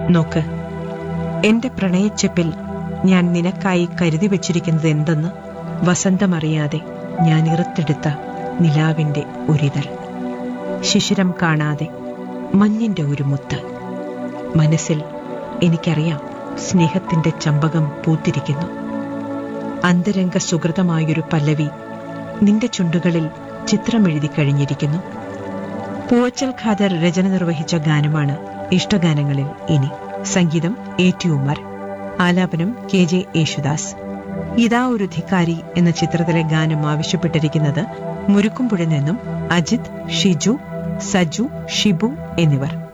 നോക്ക് എന്റെ പ്രണയച്ചെപ്പിൽ ഞാൻ നിനക്കായി കരുതി വച്ചിരിക്കുന്നത് എന്തെന്ന് വസന്തമറിയാതെ ഞാൻ ഇറുത്തെടുത്ത നിലാവിന്റെ ഒരിതൾ ശിശിരം കാണാതെ മഞ്ഞിന്റെ ഒരു മുത്ത് മനസ്സിൽ എനിക്കറിയാം സ്നേഹത്തിന്റെ ചമ്പകം പൂത്തിരിക്കുന്നു അന്തരംഗ സുഹൃതമായൊരു പല്ലവി നിന്റെ ചുണ്ടുകളിൽ ചിത്രമെഴുതി കഴിഞ്ഞിരിക്കുന്നു പൂവച്ചൽ ഖാദർ രചന നിർവഹിച്ച ഗാനമാണ് ഇഷ്ടഗാനങ്ങളിൽ ഇനി സംഗീതം എ ടി ഉമർ ആലാപനം കെ ജെ യേശുദാസ് ഇതാ ഒരു ധിക്കാരി എന്ന ചിത്രത്തിലെ ഗാനം ആവശ്യപ്പെട്ടിരിക്കുന്നത് മുരുക്കുംപുഴ നിന്നും അജിത് ഷിജു സജു ഷിബു എന്നിവർ